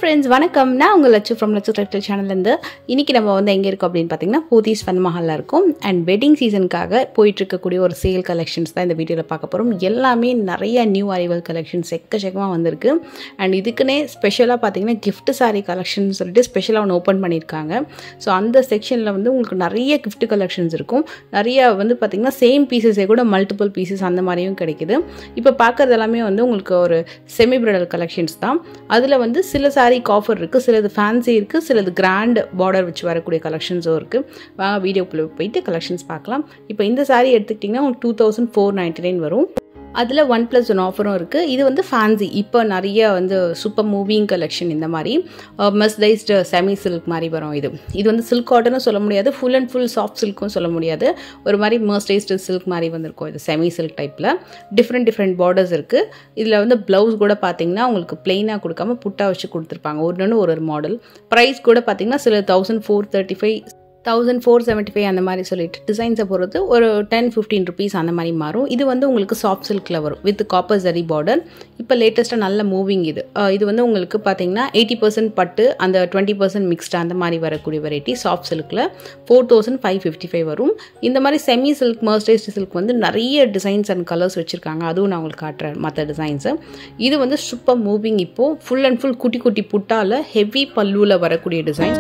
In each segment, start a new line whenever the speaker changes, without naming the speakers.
friends வணக்கம் நான் உங்கள் லட்சு ஃப்ரம் லட்சு டைட்டில் சேனல்லேருந்து இன்றைக்கி நம்ம வந்து எங்கே இருக்கோம் அப்படின்னு பார்த்தீங்கன்னா போத்தீஸ் ஃபன் மஹாலில் இருக்கும் அண்ட் வெட்டிங் சீசனுக்காக போயிட்டு இருக்கக்கூடிய ஒரு சேல் கலெக்ஷன்ஸ் தான் இந்த வீடியோவில் பார்க்க போகிறோம் எல்லாமே நிறைய நியூ அரைவல் கலெக்ஷன்ஸ் எக்கச்சக்கமாக வந்திருக்கு அண்ட் இதுக்குன்னே ஸ்பெஷலாக பார்த்தீங்கன்னா gift saree கலெக்ஷன் சொல்லிட்டு ஸ்பெஷலாக ஒன்று ஓப்பன் பண்ணியிருக்காங்க ஸோ அந்த செக்ஷனில் வந்து உங்களுக்கு நிறைய gift கலெக்ஷன்ஸ் இருக்கும் நிறைய வந்து பார்த்தீங்கன்னா சேம் பீசஸே கூட மல்டிபிள் பீசஸ் அந்த மாதிரியும் கிடைக்குது இப்போ பார்க்குறது எல்லாமே வந்து உங்களுக்கு ஒரு செமி பிரைடல் கலெக்ஷன்ஸ் தான் அதில் வந்து சில சாரீக்கு ஆஃபர் இருக்குது சிலது ஃபேன்சி இருக்குது சிலது கிராண்ட் பார்டர் வச்சு வரக்கூடிய கலெக்ஷன்ஸும் இருக்குது வாங்க வீடியோக்குள்ளே போயிட்டு கலெக்ஷன்ஸ் பார்க்கலாம் இப்போ இந்த சாரீ எடுத்துக்கிட்டிங்கன்னா உங்களுக்கு two thousand four ninety nine வரும் அதில் ஒன் ப்ளஸ் ஒன் ஆஃபரும் இருக்குது இது வந்து ஃபேன்சி இப்போ நிறைய வந்து சூப்பர் மூவிங் கலெக்ஷன் இந்த மாதிரி மெஸ்டைஸ்டு செமி சில்க் மாதிரி வரும் இது இது வந்து சில்க் காட்டனும் சொல்ல முடியாது ஃபுல் அண்ட் ஃபுல் சாஃப்ட் சில்க்கும் சொல்ல முடியாது ஒரு மாதிரி மெஸ்டைஸ்டு சில்க் மாதிரி வந்திருக்கும் இது செமி சில்க் டைப்பில் டிஃப்ரெண்ட் டிஃப்ரெண்ட் பார்டர்ஸ் இருக்குது இதில் வந்து ப்ளவுஸ் கூட பார்த்தீங்கன்னா உங்களுக்கு பிளெயினாக கொடுக்காம புட்டா வச்சு கொடுத்துருப்பாங்க ஒன்று ஒரு ஒரு மாடல் ப்ரைஸ் கூட பார்த்தீங்கன்னா சில thousand four thirty five thousand four seventy five அந்த மாதிரி சொல்லிட்டு டிசைன்ஸை பொறுத்து ஒரு டென் ஃபிஃப்டீன் ருபீஸ் அந்த மாதிரி மாறும் இது வந்து உங்களுக்கு சாஃப்ட் சில்கில் வரும் வித் காப்பர் ஜரி பார்டர் இப்போ லேட்டஸ்ட்டாக நல்ல மூவிங் இது அஹ் இது வந்து உங்களுக்கு பார்த்தீங்கன்னா எயிட்டி பர்சன்ட் பட்டு அந்த டுவெண்ட்டி பர்சன்ட் மிக்ஸ்டு அந்த மாதிரி வரக்கூடிய வெரைட்டி சாஃப்ட் சில்கில் four thousand five fifty five வரும் இந்த மாதிரி செமி சில்க் மர்ஸ்டைஸ்டு சில்க் வந்து நிறைய டிசைன்ஸ் அண்ட் கலர்ஸ் வச்சுருக்காங்க அதுவும் நான் உங்களுக்கு காட்டுறேன் மற்ற டிசைன்ஸு இது வந்து சூப்பர் மூவிங் இப்போது ஃபுல் அண்ட் ஃபுல் குட்டி குட்டி புட்டால் ஹெவி பல்லுவில் வரக்கூடிய டிசைன்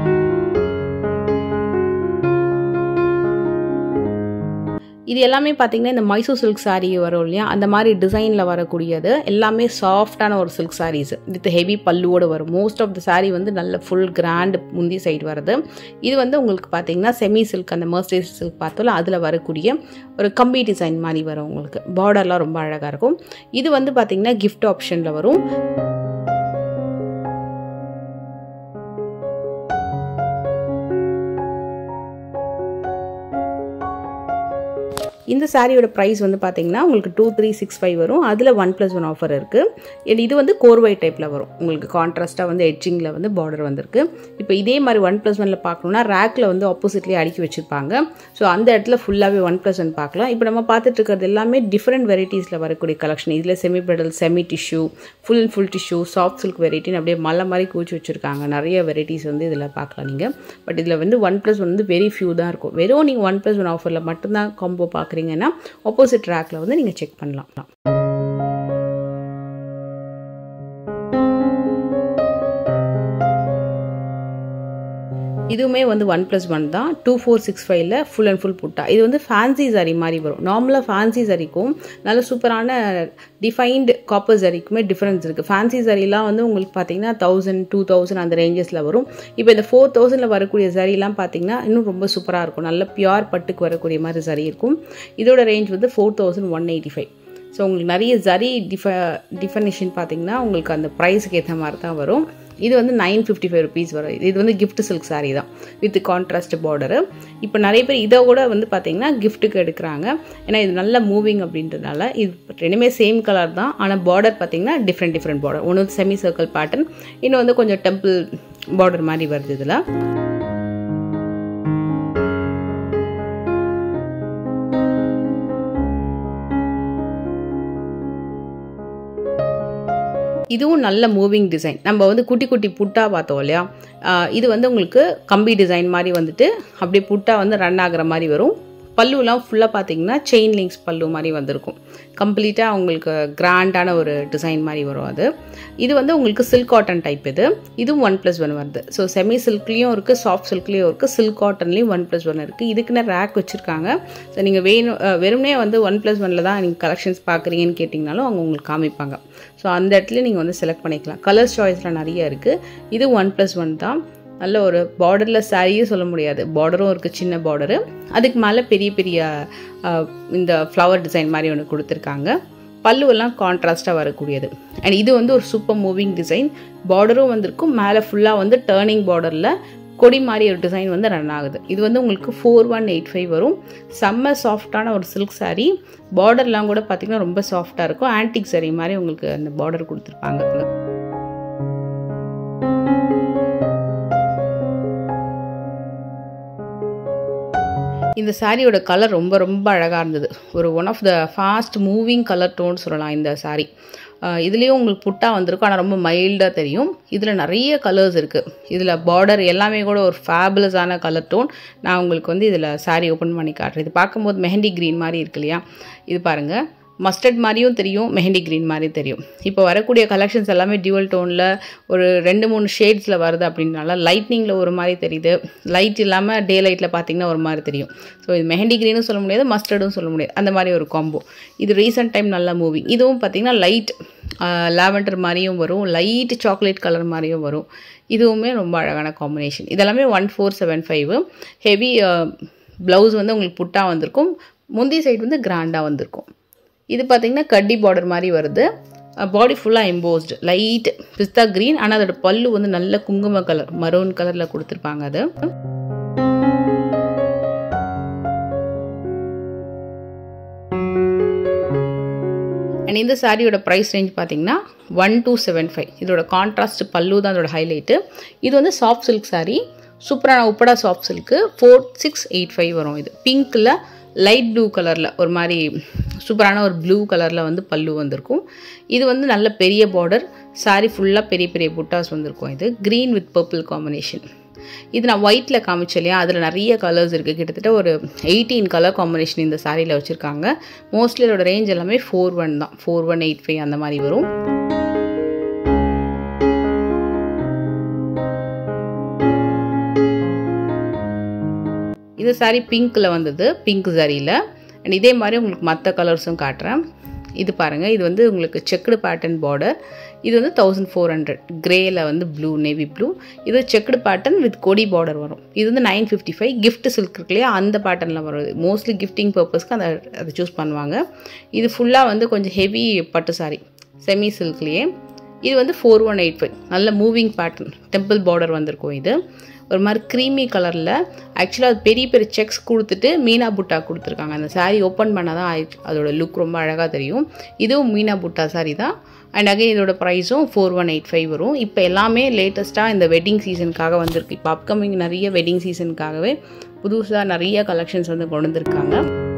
இது எல்லாமே பார்த்தீங்கன்னா இந்த மைசூர் சில்க் saree வரும் இல்லையா அந்த மாதிரி டிசைனில் வரக்கூடியது எல்லாமே சாஃப்டான ஒரு சில்க் sarees வித் ஹெவி பல்லுவோடு வரும் மோஸ்ட் ஆஃப் த saree வந்து நல்ல ஃபுல் கிராண்ட் முந்தி சைடு வருது இது வந்து உங்களுக்கு பார்த்தீங்கன்னா செமி சில்க் அந்த மர்ஸ்டைஸ் சில்க் பார்த்தோம்ல அதில் வரக்கூடிய ஒரு கம்பி டிசைன் மாதிரி வரும் உங்களுக்கு பார்டர்லாம் ரொம்ப அழகாக இருக்கும் இது வந்து பார்த்தீங்கன்னா கிஃப்ட் ஆப்ஷனில் வரும் இந்த சாரியோட ப்ரைஸ் வந்து பார்த்தீங்கன்னா உங்களுக்கு டூ த்ரீ சிக்ஸ் ஃபைவ் வரும் அதில் ஒன் ப்ளஸ் ஒன் ஆஃபர் இருக்குது இது வந்து கோர்வை டைப்பில் வரும் உங்களுக்கு கான்ட்ராஸ்ட்டாக வந்து எட்ஜிங்கில் வந்து பார்டர் வந்திருக்கு இப்போ இதே மாதிரி ஒன் ப்ளஸ் ஒனில் பார்க்கணுன்னா ரேக்கில் வந்து ஆப்போசிட்லேயே அடுக்கி வச்சுருப்பாங்க ஸோ அந்த இடத்துல ஃபுல்லாகவே ஒன் ப்ளஸ் ஒன் பார்க்கலாம் இப்போ நம்ம பார்த்துட்டு இருக்கிறது எல்லாமே டிஃப்ரெண்ட் வெரைட்டிஸில் வரக்கூடிய கலெக்ஷன் இதில் semi bridal semi tissue full and full tissue soft silk வெரைட்டின்னு அப்படியே மலை மாதிரி கூச்சி வச்சுருக்காங்க நிறைய வெரைட்டிஸ் வந்து இதில் பார்க்கலாம் நீங்கள் பட் இதில் வந்து ஒன் ப்ளஸ் ஒன் வந்து வெரி ஃபியூ தான் இருக்கும் வெறும் நீங்கள் ஒன் ப்ளஸ் ஒன் ஆஃபரில் மட்டும்தான் காம்போ பார்க்குறீங்கன்னா ஆப்போசிட் ரேக்கில் வந்து நீங்கள் செக் பண்ணலாம் இதுவுமே வந்து ஒன் ப்ளஸ் ஒன் தான் டூ ஃபோர் சிக்ஸ் ஃபைவ்ல ஃபுல் அண்ட் ஃபுல் புட்டா இது வந்து ஃபேன்சி சரி மாதிரி வரும் நார்மலாக ஃபேன்சி சரிக்கும் நல்ல சூப்பரான டிஃபைன்டு காப்பர் சரிக்குமே டிஃப்ரென்ஸ் இருக்குது ஃபேன்சி சரிலாம் வந்து உங்களுக்கு பார்த்தீங்கன்னா தௌசண்ட் டூ தௌசண்ட் அந்த ரேஞ்சஸில் வரும் இப்போ இந்த ஃபோர் தௌசண்டில் வரக்கூடிய சரிலாம் பார்த்தீங்கன்னா இன்னும் ரொம்ப சூப்பராக இருக்கும் நல்ல பியூர் பட்டுக்கு வரக்கூடிய மாதிரி சரி இருக்கும் இதோட ரேஞ்ச் வந்து four thousand one eighty five so உங்களுக்கு நிறைய ஜரி டிஃப டிஃபனிஷன் பார்த்தீங்கன்னா உங்களுக்கு அந்த ப்ரைஸுக்கு ஏற்ற மாதிரி தான் வரும் இது வந்து நைன் ஃபிஃப்டி ஃபைவ் ருபீஸ் வரும் இது வந்து கிஃப்ட் சில்க் saree தான் வித் கான்ட்ராஸ்ட் பார்டரு இப்போ நிறைய பேர் இதை கூட வந்து பார்த்தீங்கன்னா கிஃப்ட்டுக்கு எடுக்கிறாங்க ஏன்னா இது நல்ல மூவிங் அப்படின்றதுனால இது ரெண்டுமே சேம் கலர் தான் ஆனால் பார்டர் பார்த்தீங்கன்னா டிஃப்ரெண்ட் டிஃப்ரெண்ட் பார்டர் ஒன்று வந்து செமி சர்க்கிள் பேட்டர்ன் இன்னும் வந்து கொஞ்சம் டெம்பிள் பார்டர் மாதிரி வருது இதில் இதுவும் நல்ல மூவிங் டிசைன் நம்ம வந்து குட்டி குட்டி புட்டா பார்த்தோம் இல்லையா ஆஹ் இது வந்து உங்களுக்கு கம்பி டிசைன் மாதிரி வந்துட்டு அப்படியே புட்டா வந்து ரன் ஆகுற மாதிரி வரும் பல்லுலாம் ஃபுல்லாக பார்த்தீங்கன்னா செயின் லிங்க்ஸ் பல்லு மாதிரி வந்திருக்கும் கம்ப்ளீட்டாக உங்களுக்கு கிராண்டான ஒரு டிசைன் மாதிரி வரும் அது இது வந்து உங்களுக்கு சில்க் காட்டன் டைப் இது இதுவும் ஒன் ப்ளஸ் ஒன் வருது ஸோ செமி சில்க்லேயும் இருக்குது சாஃப்ட் சில்க்லேயும் இருக்குது சில்க் காட்டன்லேயும் ஒன் ப்ளஸ் ஒன் இருக்குது இதுக்குன்னு ரேக் வச்சுருக்காங்க ஸோ நீங்கள் வேணும் அஹ் வெறுமனே வந்து ஒன் ப்ளஸ் ஒனில் தான் நீங்கள் கலெக்ஷன்ஸ் பார்க்குறீங்கன்னு கேட்டிங்கனாலும் அவங்க உங்களுக்கு காமிப்பாங்க ஸோ அந்த இடத்துல நீங்கள் வந்து செலக்ட் பண்ணிக்கலாம் கலர்ஸ் சாய்ஸ்லாம் நிறைய இருக்குது இது ஒன் ப்ளஸ் ஒன் தான் நல்ல ஒரு பார்டரில் சாரியும் சொல்ல முடியாது பார்டரும் இருக்குது சின்ன பார்டரு அதுக்கு மேலே பெரிய பெரிய அஹ், இந்த ஃப்ளவர் டிசைன் மாதிரி ஒன்று கொடுத்துருக்காங்க பல்லுவெல்லாம் கான்ட்ராஸ்ட்டாக வரக்கூடியது அண்ட் இது வந்து ஒரு சூப்பர் மூவிங் டிசைன் பார்டரும் வந்திருக்கும் மேலே ஃபுல்லாக வந்து டேர்னிங் பார்டரில் கொடி மாதிரி ஒரு டிசைன் வந்து ரன் ஆகுது இது வந்து உங்களுக்கு ஃபோர் ஒன் எயிட் ஃபைவ் வரும் செம்ம சாஃப்டான ஒரு சில்க் saree பார்டர்லாம் கூட பார்த்தீங்கன்னா ரொம்ப சாஃப்டாக இருக்கும் ஆன்டிக் saree மாதிரி உங்களுக்கு அந்த பார்டர் கொடுத்துருப்பாங்க இந்த சாரியோட கலர் ரொம்ப ரொம்ப அழகாக இருந்தது ஒரு one of the fast moving colour tone சொல்லலாம் இந்த சாரீ இதுலேயும் உங்களுக்கு புட்டா வந்திருக்கும் ஆனால் ரொம்ப மைல்டாக தெரியும் இதில் நிறைய கலர்ஸ் இருக்குது இதில் பார்டர் எல்லாமே கூட ஒரு ஃபேபுலஸான கலர் டோன் நான் உங்களுக்கு வந்து இதில் சாரீ ஓப்பன் பண்ணி காட்டுறேன் இது பார்க்கும்போது மெஹந்தி க்ரீன் மாதிரி இருக்கு இல்லையா இது பாருங்கள் மஸ்டர்ட் மாதிரியும் தெரியும் மெஹந்தி க்ரீன் மாதிரி தெரியும் இப்போ வரக்கூடிய கலெக்ஷன்ஸ் எல்லாமே டியூவல் டோனில் ஒரு ரெண்டு மூணு ஷேட்ஸில் வருது அப்படின்னால லைட்னிங்கில் ஒரு மாதிரி தெரியுது லைட் இல்லாமல் டே லைட்டில் பார்த்தீங்கன்னா ஒரு மாதிரி தெரியும் ஸோ இது மெஹந்தி க்ரீனும் சொல்ல முடியாது மஸ்டர்டும் சொல்ல முடியாது அந்த மாதிரி ஒரு காம்போ இது ரீசெண்ட் டைம் நல்லா மூவிங் இதுவும் பார்த்தீங்கன்னா லைட் லாவெண்டர் மாதிரியும் வரும் லைட் சாக்லேட் கலர் மாதிரியும் வரும் இதுவுமே ரொம்ப அழகான காம்பினேஷன் இதெல்லாமே one four seven five heavy blouse வந்து உங்களுக்கு புட்டா வந்திருக்கும் முந்தி சைடு வந்து கிராண்டாக வந்திருக்கும் இது பார்த்திங்கன்னா கட்டி பார்டர் மாதிரி வருது பாடி ஃபுல்லாக எம்போஸ்டு லைட் பிஸ்தா க்ரீன் ஆனால் அதோட பல்லு வந்து நல்ல குங்கும கலர் மரூன் கலரில் கொடுத்துருப்பாங்க அது அண்ட் இந்த சாரியோட ப்ரைஸ் ரேஞ்ச் பார்த்தீங்கன்னா ஒன் டூ செவன் ஃபைவ் இதோட கான்ட்ராஸ்ட் பல்லு தான் அதோட ஹைலைட்டு இது வந்து சாஃப்ட் சில்க் சாரீ சூப்பரான உப்படா soft silk four six eight five வரும் இது பிங்க்கில் லைட் ப்ளூ கலரில் ஒரு மாதிரி சூப்பரான ஒரு ப்ளூ கலரில் வந்து பல்லு வந்திருக்கும் இது வந்து நல்ல பெரிய பார்டர் சாரி ஃபுல்லாக பெரிய பெரிய புட்டாஸ் வந்திருக்கும் இது க்ரீன் வித் பர்பிள் காம்பினேஷன் இது நான் ஒயிட்டில் காமிச்சேன் இல்லையா அதில் நிறைய கலர்ஸ் இருக்குது கிட்டத்தட்ட ஒரு எயிட்டீன் கலர் காம்பினேஷன் இந்த சாரியில் வச்சுருக்காங்க மோஸ்ட்லி அதோட ரேஞ்ச் எல்லாமே ஃபோர் ஒன் தான் ஃபோர் ஒன் எயிட் ஃபைவ் அந்த மாதிரி வரும் இந்த சாரீ பிங்க்கில் வந்தது பிங்க் சாரியில் அண்ட் இதே மாதிரி உங்களுக்கு மற்ற கலர்ஸும் காட்டுறேன் இது பாருங்கள் இது வந்து உங்களுக்கு செக்குடு பேட்டர்ன் பார்டர் இது வந்து தௌசண்ட் ஃபோர் ஹண்ட்ரட் க்ரேயில் வந்து ப்ளூ நேவி ப்ளூ இது செக்குடு பேட்டர்ன் வித் கொடி பார்டர் வரும் இது வந்து nine fifty five gift silk இருக்கு இல்லையா அந்த பேட்டர்னில் வரும் மோஸ்ட்லி கிஃப்டிங் பர்பஸ்க்கு அந்த அதை சூஸ் பண்ணுவாங்க இது ஃபுல்லாக வந்து கொஞ்சம் ஹெவி பட்டு சாரி செமி சில்க்லேயே இது வந்து ஃபோர் ஒன் எயிட் ஃபைவ் நல்ல மூவிங் பேட்டர்ன் டெம்பிள் பார்டர் வந்திருக்கும் இது ஒரு மாதிரி க்ரீமி கலரில் ஆக்சுவலாக அது பெரிய பெரிய செக்ஸ் கொடுத்துட்டு மீனா புட்டா கொடுத்துருக்காங்க அந்த சாரீ ஓப்பன் பண்ணால் தான் அதோட லுக் ரொம்ப அழகாக தெரியும் இதுவும் மீனா புட்டா சாரீ தான் அண்ட் அகைன் இதோட ப்ரைஸும் ஃபோர் ஒன் எயிட் ஃபைவ் வரும் இப்போ எல்லாமே லேட்டஸ்ட்டாக இந்த வெட்டிங் சீசனுக்காக வந்திருக்கு இப்போ அப்கமிங் நிறைய வெட்டிங் சீசனுக்காகவே புதுசாக நிறைய கலெக்ஷன்ஸ் வந்து கொண்டு வந்திருக்காங்க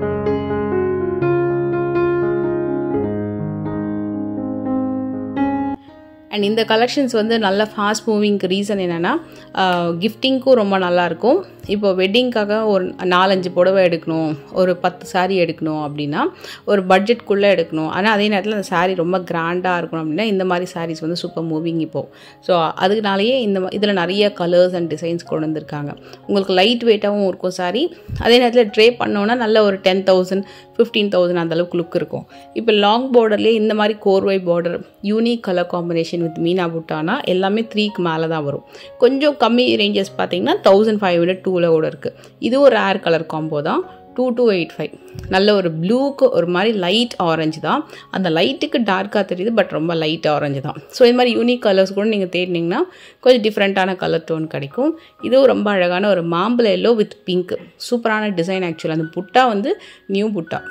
அண்ட் இந்த கலெக்ஷன்ஸ் வந்து நல்ல ஃபாஸ்ட் மூவிங்க்கு ரீசன் என்னென்னா கிஃப்டிங்க்கும் ரொம்ப நல்லாயிருக்கும் இப்போ வெட்டிங்க்காக ஒரு நாலஞ்சு புடவை எடுக்கணும் ஒரு பத்து சாரீ எடுக்கணும் அப்படின்னா ஒரு பட்ஜெட்குள்ளே எடுக்கணும் ஆனால் அதே நேரத்தில் அந்த சாரீ ரொம்ப கிராண்டாக இருக்கணும் அப்படின்னா இந்த மாதிரி சாரீஸ் வந்து சூப்பர் மூவிங் இப்போது ஸோ அதுக்குனாலேயே இந்த இதில் நிறைய கலர்ஸ் அண்ட் டிசைன்ஸ் கொண்டு வந்திருக்காங்க உங்களுக்கு லைட் வெயிட்டாகவும் இருக்கும் சாரீ அதே நேரத்தில் ட்ரே பண்ணோன்னா நல்ல ஒரு டென் தௌசண்ட் ஃபிஃப்டீன் தௌசண்ட் அந்தளவுக்கு லுக் இருக்கும் இப்போ லாங் பார்டர்லேயே இந்த மாதிரி கோர்வை border unique colour combination with மீனா புட்டானா எல்லாமே த்ரீக்கு மேலே தான் வரும் கொஞ்சம் கம்மி ரேஞ்சஸ் பார்த்தீங்கன்னா தௌசண்ட் ஃபைவ் ஹண்ட்ரட் டூவில் கூட இருக்குது இது ஒரு ரேர் கலர் காம்போ தான் டூ டூ எயிட் ஃபைவ் நல்ல ஒரு ப்ளூக்கு ஒரு மாதிரி லைட் ஆரஞ்சு தான் அந்த லைட்டுக்கு டார்க்காக தெரியுது பட் ரொம்ப லைட் ஆரஞ்சு தான் ஸோ இது மாதிரி யூனிக் கலர்ஸ் கூட நீங்கள் தேடினீங்கன்னா கொஞ்சம் டிஃப்ரெண்ட்டான கலர் டோன் கிடைக்கும் இதுவும் ரொம்ப அழகான ஒரு மாம்பழ எல்லோ வித் பிங்க் சூப்பரான டிசைன் ஆக்சுவலாக அந்த புட்டா வந்து நியூ புட்டா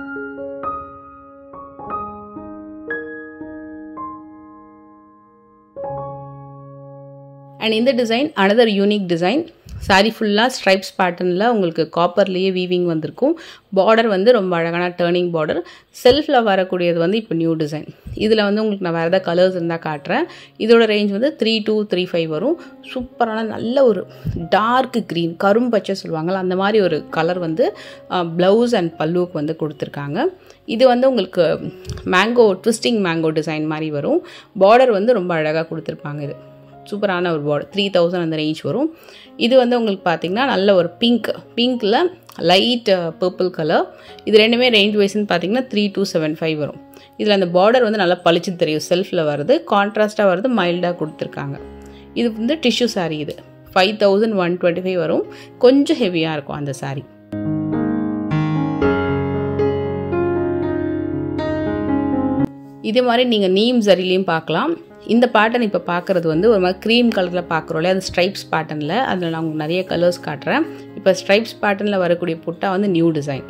அண்ட் இந்த design another unique design saree ஃபுல்லாக ஸ்ட்ரைப்ஸ் பேட்டர்னில் உங்களுக்கு காப்பர்லேயே வீவிங் வந்திருக்கும் பார்டர் வந்து ரொம்ப அழகான டேர்னிங் பார்டர் செல்ஃபில் வரக்கூடியது வந்து இப்போ நியூ டிசைன் இதில் வந்து உங்களுக்கு நான் வேறு ஏதாவது கலர்ஸ் இருந்தால் காட்டுறேன் இதோட ரேஞ்ச் வந்து த்ரீ டூ த்ரீ ஃபைவ் வரும் சூப்பரான நல்ல ஒரு டார்க் க்ரீன் கரும்பச்சை சொல்லுவாங்கள்ல அந்த மாதிரி ஒரு கலர் வந்து ப்ளவுஸ் அண்ட் பல்லுவுக்கு வந்து கொடுத்துருக்காங்க இது வந்து உங்களுக்கு மேங்கோ ட்விஸ்டிங் மேங்கோ டிசைன் மாதிரி வரும் பார்டர் வந்து ரொம்ப அழகாக கொடுத்துருப்பாங்க இது சூப்பரான ஒரு பார்டர் த்ரீ தௌசண்ட் அந்த ரேஞ்ச் வரும் இது வந்து உங்களுக்கு பார்த்திங்கன்னா நல்ல ஒரு பிங்க் பிங்க்கில் லைட் பர்பிள் கலர் இது ரெண்டுமே ரேஞ்ச் வைஸ்ன்னு பார்த்தீங்கன்னா த்ரீ டூ செவன் ஃபைவ் வரும் இதில் அந்த பார்டர் வந்து நல்லா பளிச்சு தெரியும் செல்ஃபில் வருது கான்ட்ராஸ்ட்டாக வருது மைல்டாக கொடுத்துருக்காங்க இது வந்து டிஷ்யூ சாரீ இது five thousand one twenty five வரும் கொஞ்சம் ஹெவியாக இருக்கும் அந்த சாரீ இதே மாதிரி நீங்கள் நீம் சரிலையும் பார்க்கலாம் இந்த பேட்டர்ன் இப்போ பார்க்குறது வந்து ஒரு மாதிரி க்ரீம் கலரில் பார்க்குறோம் இல்லையா அது ஸ்ட்ரைப்ஸ் பேட்டர்னில் அதில் நான் உங்களுக்கு நிறைய கலர்ஸ் காட்டுறேன் இப்போ ஸ்ட்ரைப்ஸ் பேட்டர்னில் வரக்கூடிய புட்டா வந்து நியூ டிசைன்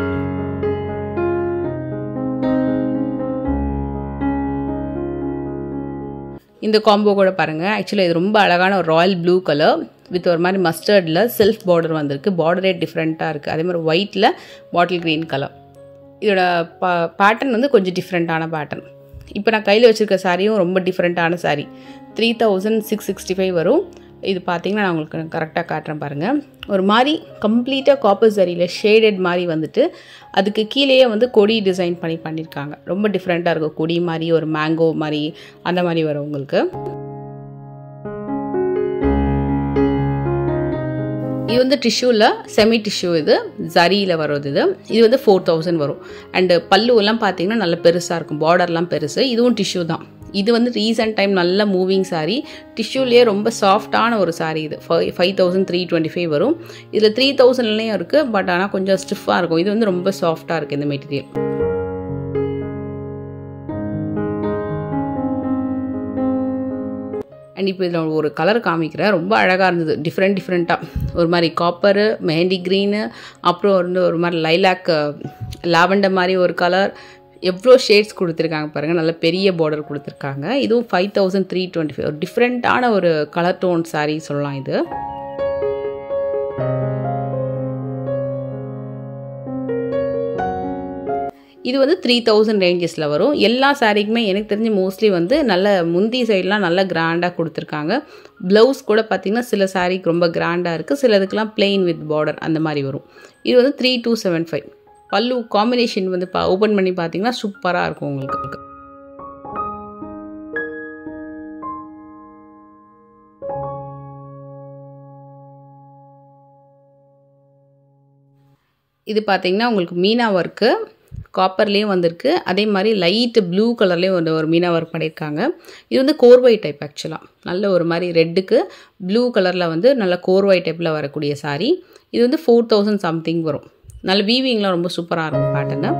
இந்த காம்போ கூட பாருங்கள் ஆக்சுவலி இது ரொம்ப அழகான ஒரு ராயல் ப்ளூ கலர் வித் ஒரு மாதிரி மஸ்டர்டில் செல்ஃப் பார்டர் வந்திருக்கு பார்டரே டிஃப்ரெண்ட்டாக இருக்குது அதே மாதிரி ஒயிட்டில் பாட்டில் க்ரீன் கலர் இதோட பா பேட்டர்ன் வந்து கொஞ்சம் டிஃப்ரெண்ட்டான பேட்டர்ன் இப்போ நான் கையில் வச்சுருக்க சாரியும் ரொம்ப டிஃப்ரெண்ட்டான saree three thousand six sixty five வரும் இது பார்த்தீங்கன்னா நான் உங்களுக்கு கரெக்டாக காட்டுறேன் பாருங்கள் ஒரு மாதிரி கம்ப்ளீட்டாக காப்பர் சரியில் ஷேடட் மாதிரி வந்துட்டு அதுக்கு கீழேயே வந்து கொடி டிசைன் பண்ணி பண்ணியிருக்காங்க ரொம்ப டிஃப்ரெண்ட்டாக இருக்கும் கொடி மாதிரி ஒரு மேங்கோ மாதிரி அந்த மாதிரி வரும் உங்களுக்கு இது வந்து டிஷ்யூவில் செமி டிஷ்யூ இது ஜரியில் வர்றது இது இது வந்து ஃபோர் தௌசண்ட் வரும் அண்டு பல்லுவெல்லாம் பார்த்தீங்கன்னா நல்ல பெருசாக இருக்கும் பார்டர்லாம் பெருசு இதுவும் டிஷ்யூ தான் இது வந்து ரீசெண்ட் டைம் நல்ல மூவிங் சாரீ டிஷ்யூலேயே ரொம்ப சாஃப்டான ஒரு சாரீ இது five five thousand three twenty five வரும் இதில் த்ரீ தௌசண்ட்லேயும் இருக்குது பட் ஆனால் கொஞ்சம் ஸ்டிஃபாக இருக்கும் இது வந்து ரொம்ப சாஃப்டாக இருக்குது இந்த மெட்டீரியல் அண்ட் இப்போ இதில் ஒரு கலர் காமிக்கிறேன் ரொம்ப அழகாக இருந்தது டிஃப்ரெண்ட் டிஃப்ரெண்ட்டாக ஒரு மாதிரி காப்பரு மெஹந்தி க்ரீனு அப்புறம் வந்து ஒரு மாதிரி லைலாக் லாவெண்டர் மாதிரி ஒரு கலர் எவ்வளோ ஷேட்ஸ் கொடுத்துருக்காங்க பாருங்கள் நல்ல பெரிய பார்டர் கொடுத்துருக்காங்க இதுவும் five thousand three twenty five ஒரு டிஃப்ரெண்ட்டான ஒரு கலர் டோன் சாரீ சொல்லலாம் இது இது வந்து த்ரீ தௌசண்ட் ரேஞ்சஸில் வரும் எல்லா சாரீக்குமே எனக்கு தெரிஞ்சு மோஸ்ட்லி வந்து நல்ல முந்தி சைட்லாம் நல்லா கிராண்டாக கொடுத்துருக்காங்க ப்ளவுஸ் கூட பார்த்திங்கன்னா சில சாரீக்கு ரொம்ப கிராண்டாக இருக்குது சிலதுக்கெலாம் பிளெயின் வித் பார்டர் அந்த மாதிரி வரும் இது வந்து த்ரீ டூ செவன் ஃபைவ் பல்லு காம்பினேஷன் வந்து பா ஓப்பன் பண்ணி பார்த்தீங்கன்னா சூப்பராக இருக்கும் உங்களுக்கு இது பார்த்தீங்கன்னா உங்களுக்கு மீனா ஒர்க்கு காப்பர்லேயும் வந்திருக்கு அதே மாதிரி லைட்டு ப்ளூ கலர்லேயும் வந்து ஒரு மீனா ஒர்க் பண்ணியிருக்காங்க இது வந்து கோர்வை டைப் ஆக்சுவலாக நல்ல ஒரு மாதிரி ரெட்டுக்கு ப்ளூ கலரில் வந்து நல்ல கோர்வை டைப்பில் வரக்கூடிய சாரீ இது வந்து ஃபோர் தௌசண்ட் சம்திங் வரும் நல்ல வீவிங்லாம் ரொம்ப சூப்பராக இருக்கும் பேட்டர்னு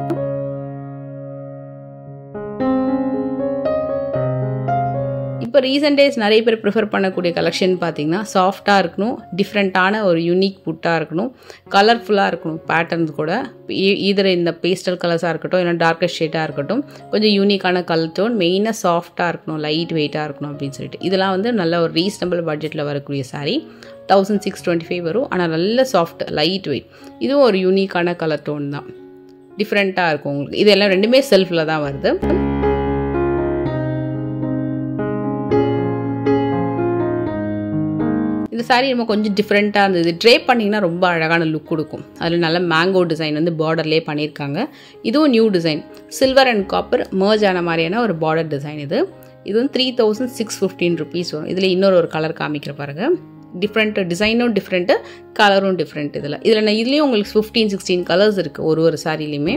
இப்போ ரீசெண்ட் டேஸ் நிறைய பேர் ப்ரிஃபர் பண்ணக்கூடிய கலெக்ஷன் பார்த்தீங்கன்னா சாஃப்டாக இருக்கணும் டிஃப்ரெண்ட்டான ஒரு யூனிக் புட்டாக இருக்கணும் கலர்ஃபுல்லாக இருக்கணும் பேட்டர்ன்ஸ் கூட ஈதர் இந்த பேஸ்டல் கலர்ஸாக இருக்கட்டும் இல்லை டார்க்கர் ஷேட்டாக இருக்கட்டும் கொஞ்சம் யூனிக்கான கலர் டோன் மெயினாக சாஃப்டாக இருக்கணும் லைட் வெயிட்டாக இருக்கணும் அப்படின்னு சொல்லிட்டு இதெல்லாம் வந்து நல்ல ஒரு ரீசனபிள் பட்ஜெட்டில் வரக்கூடிய saree thousand six twenty five வரும் ஆனால் நல்ல சாஃப்ட் லைட் வெயிட் இதுவும் ஒரு யூனிக்கான கலர் டோன் தான் டிஃப்ரெண்ட்டாக இருக்கும் உங்களுக்கு இதெல்லாம் ரெண்டுமே செல்ஃபில் தான் வருது இந்த சாரீ நம்ம கொஞ்சம் டிஃப்ரெண்ட்டாக இருந்தது ட்ரேப் பண்ணிங்கன்னா ரொம்ப அழகான லுக் கொடுக்கும் அதில் நல்ல மேங்கோ டிசைன் வந்து பார்டர்லேயே பண்ணியிருக்காங்க இதுவும் new design silver and copper merge ஆன மாதிரியான ஒரு பார்டர் டிசைன் இது இது வந்து three thousand six fifteen rupees வரும் இதில் இன்னொரு ஒரு கலர் காமிக்கிற பாருங்க டிஃப்ரெண்ட் டிசைனும் டிஃப்ரெண்ட்டு கலரும் டிஃப்ரெண்ட் இதில் இதில் நான் இதுலேயும் உங்களுக்கு ஃபிஃப்டீன் சிக்ஸ்டீன் கலர்ஸ் இருக்குது ஒரு ஒரு சாரிலையுமே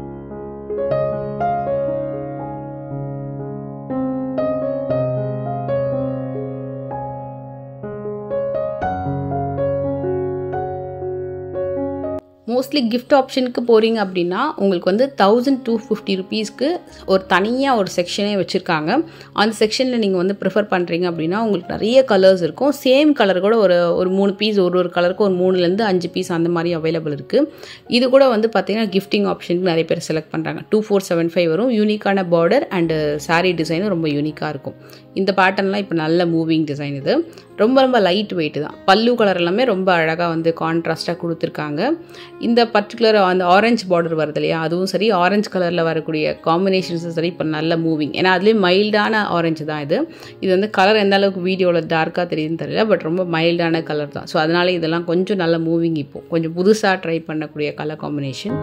மோஸ்ட்லி கிஃப்ட் ஆப்ஷனுக்கு போகிறீங்க அப்படின்னா உங்களுக்கு வந்து தௌசண்ட் டூ ஃபிஃப்டி ருபீஸ்க்கு ஒரு தனியாக ஒரு செக்ஷனே வச்சுருக்காங்க அந்த செக்ஷனில் நீங்கள் வந்து ப்ரிஃபர் பண்ணுறீங்க அப்படின்னா உங்களுக்கு நிறைய கலர்ஸ் இருக்கும் சேம் கலர் கூட ஒரு ஒரு மூணு பீஸ் ஒரு ஒரு கலருக்கு ஒரு மூணுலேருந்து அஞ்சு பீஸ் அந்த மாதிரி அவைலபிள் இருக்குது இது கூட வந்து பார்த்தீங்கன்னா கிஃப்டிங் ஆப்ஷனுக்கு நிறைய பேர் செலக்ட் பண்ணுறாங்க டூ ஃபோர் செவன் ஃபைவ் வரும் யூனிக்கான பார்டர் அண்டு சாரீ டிசைனும் ரொம்ப யூனிக்காக இருக்கும் இந்த பேட்டர்ன்லாம் இப்போ நல்ல மூவிங் டிசைன் இது ரொம்ப ரொம்ப லைட் வெயிட் தான் பல்லு கலர் எல்லாமே ரொம்ப அழகாக வந்து கான்ட்ராஸ்ட்டாக கொடுத்துருக்காங்க இந்த பர்டிகுலர் அந்த ஆரஞ்சு பார்டர் வருது இல்லையா அதுவும் சரி ஆரஞ்சு கலரில் வரக்கூடிய காம்பினேஷன்ஸும் சரி இப்போ நல்ல மூவிங் ஏன்னா அதுலேயும் மைல்டான ஆரஞ்சு தான் இது இது வந்து கலர் எந்த அளவுக்கு வீடியோவில் டார்க்காக தெரியுதுன்னு தெரியல பட் ரொம்ப மைல்டான கலர் தான் ஸோ அதனால இதெல்லாம் கொஞ்சம் நல்ல மூவிங் இப்போது கொஞ்சம் புதுசாக ட்ரை பண்ணக்கூடிய கலர் காம்பினேஷன்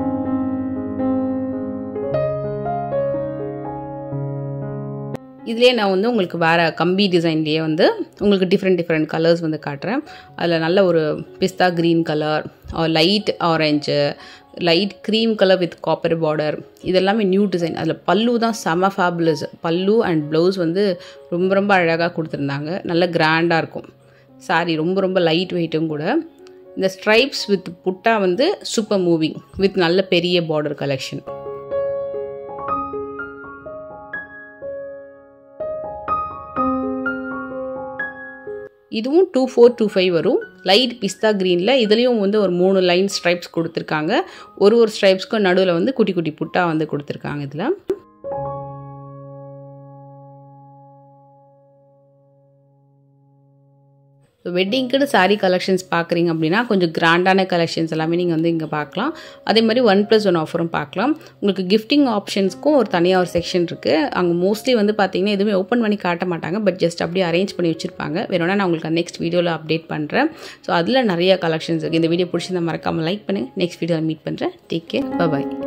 இதுலேயே நான் வந்து உங்களுக்கு வேறு கம்பி டிசைன்லேயே வந்து உங்களுக்கு டிஃப்ரெண்ட் டிஃப்ரெண்ட் கலர்ஸ் வந்து காட்டுறேன் அதில் நல்ல ஒரு பிஸ்தா க்ரீன் கலர் லைட் ஆரஞ்சு light cream colour with copper border இதெல்லாமே நியூ டிசைன் அதில் பல்லு தான் செம ஃபேபுலஸ் பல்லு அண்ட் ப்ளவுஸ் வந்து ரொம்ப ரொம்ப அழகாக கொடுத்துருந்தாங்க நல்ல கிராண்டாக இருக்கும் சாரி ரொம்ப ரொம்ப லைட் வெயிட்டும் கூட இந்த ஸ்ட்ரைப்ஸ் வித் புட்டா வந்து சூப்பர் மூவிங் வித் நல்ல பெரிய பார்டர் கலெக்ஷன் இதுவும் டூ ஃபோர் டூ ஃபைவ் வரும் லைட் பிஸ்தா க்ரீனில் இதுலேயும் வந்து ஒரு மூணு லைன் ஸ்ட்ரைப்ஸ் கொடுத்துருக்காங்க ஒரு ஒரு ஸ்ட்ரைப்ஸ்க்கும் நடுவில் வந்து குட்டி குட்டி புட்டா வந்து கொடுத்துருக்காங்க இதில் வெட்டிங்க்குன்னு சாரீ கலெக்ஷன்ஸ் பார்க்குறீங்க அப்படின்னா கொஞ்சம் கிராண்டான கலெக்ஷன்ஸ் எல்லாமே நீங்கள் வந்து இங்கே பார்க்கலாம் அதே மாதிரி ஒன் ப்ளஸ் ஒன் ஆஃபரும் பார்க்கலாம் உங்களுக்கு கிஃப்டிங் ஆப்ஷன்ஸ்க்கும் ஒரு தனியாக ஒரு செக்ஷன் இருக்குது அங்கே மோஸ்ட்லி வந்து பார்த்தீங்கன்னா எதுவுமே ஓப்பன் பண்ணி காட்ட மாட்டாங்க பட் ஜஸ்ட் அப்படியே அரேஞ்ச் பண்ணி வச்சுருப்பாங்க வேணும்னா நான் உங்களுக்கு நெக்ஸ்ட் வீடியோவில் அப்டேட் பண்ணுறேன் ஸோ அதில் நிறைய கலெக்ஷன்ஸ் இருக்குது இந்த வீடியோ பிடிச்சிருந்தா மறக்காமல் லைக் பண்ணுங்கள் நெக்ஸ்ட் வீடியோவில் மீட் பண்ணுறேன் டேக் கேர் பாய்